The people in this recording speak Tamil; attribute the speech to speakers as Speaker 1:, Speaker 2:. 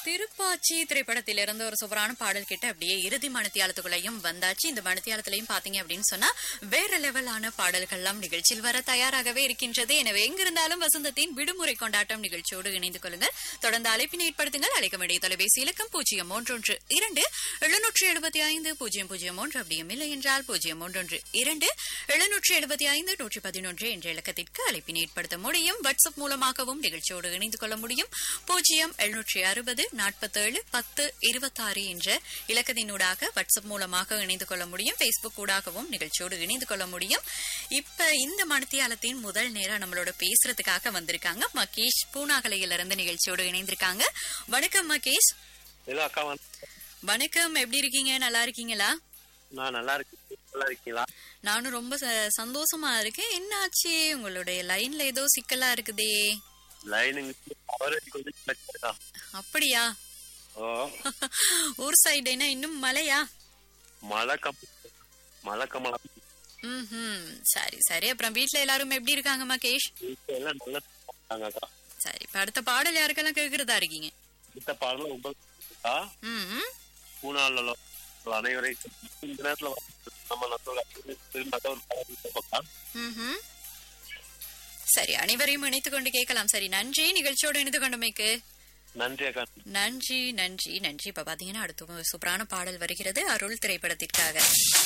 Speaker 1: திருப்பாச்சி திரைப்படத்திலிருந்து ஒரு சூப்பரான பாடல் கிட்ட அப்படியே இறுதி மணித்தியாலத்துக்குள்ளேயும் வந்தாச்சு இந்த மணித்தியாலத்திலையும் பாத்தீங்க அப்படின்னு சொன்னா வேற லெவலான பாடல்கள்லாம் நிகழ்ச்சியில் வர தயாராகவே இருக்கின்றது எனவே எங்கிருந்தாலும் வசந்தத்தின் விடுமுறை கொண்டாட்டம் நிகழ்ச்சியோடு இணைந்து கொள்ளுங்கள் தொடர்ந்து அழைப்பினை ஏற்படுத்துங்கள் அழைக்க வேண்டிய தொலைபேசி இலக்கம் பூஜ்ஜியம் மூன்றொன்று இரண்டு எழுநூற்றி எழுபத்தி ஐந்து பூஜ்ஜியம் பூஜ்ஜியம் மூன்று அப்படியும் இல்லை என்றால் பூஜ்ஜியம் மூன்றொன்று இரண்டு எழுநூற்றி எழுபத்தி ஐந்து நூற்றி பதினொன்று என்ற இலக்கத்திற்கு அழைப்பினை ஏற்படுத்த முடியும் வாட்ஸ்அப் மூலமாகவும் நிகழ்ச்சியோடு இணைந்து கொள்ள முடியும் பூஜ்ஜியம் எழுநூற்றி அறுபது நாற்பத்தேழு பத்து இருபத்தாறு என்ற இலக்கத்தினூடாக வாட்ஸ்அப் மூலமாக இணைந்து கொள்ள முடியும் பேஸ்புக் ஊடாகவும் நிகழ்ச்சியோடு இணைந்து கொள்ள முடியும் இப்ப இந்த மணித்தியாலத்தின் முதல் நேரம் நம்மளோட பேசுறதுக்காக வந்திருக்காங்க மகேஷ் பூனாகலையில இருந்து நிகழ்ச்சியோடு இணைந்திருக்காங்க வணக்கம் மகேஷ்
Speaker 2: ஹலோ அக்கா வந்து
Speaker 1: வணக்கம் எப்படி இருக்கீங்க நல்லா இருக்கீங்களா
Speaker 2: நான் நல்லா இருக்கேன் நல்லா இருக்கீங்களா
Speaker 1: நானும் ரொம்ப ச- சந்தோஷமா இருக்கேன் என்னாச்சு உங்களுடைய லைன்ல ஏதோ சிக்கலா இருக்குதே
Speaker 2: லைனுங்க பவர் கொஞ்சம் பிரச்சனைக்கா
Speaker 1: அப்படியா
Speaker 2: ஓ
Speaker 1: ஊர் சைடு என்ன இன்னும் மழையா
Speaker 2: மழை கம் மழை கமலா
Speaker 1: ம் சரி சரி அப்புறம் வீட்ல எல்லாரும் எப்படி இருக்காங்க மகேஷ்
Speaker 2: வீட்டுல எல்லாம் நல்லா இருக்காங்க அக்கா
Speaker 1: சரி இப்ப அடுத்த பாடல் யாருக்கெல்லாம் கேக்குறதா இருக்கீங்க
Speaker 2: இந்த பாடல உங்களுக்கு
Speaker 1: ம்
Speaker 2: பூனால அனைவரையும் இந்த நேரத்துல வந்து நம்ம நத்தோட திரும்ப ஒரு பாடல் பக்கம்
Speaker 1: ம்ஹும். சரி அனைவரையும் இணைத்துக் கொண்டு கேட்கலாம் சரி நன்றி நிகழ்ச்சியோடு இணைந்து கொண்டமைக்கு
Speaker 2: நன்றி அக்கா
Speaker 1: நன்றி நன்றி நன்றி இப்ப பாத்தீங்கன்னா அடுத்த ஒரு சூப்பரான பாடல் வருகிறது அருள் திரைப்படத்திற்காக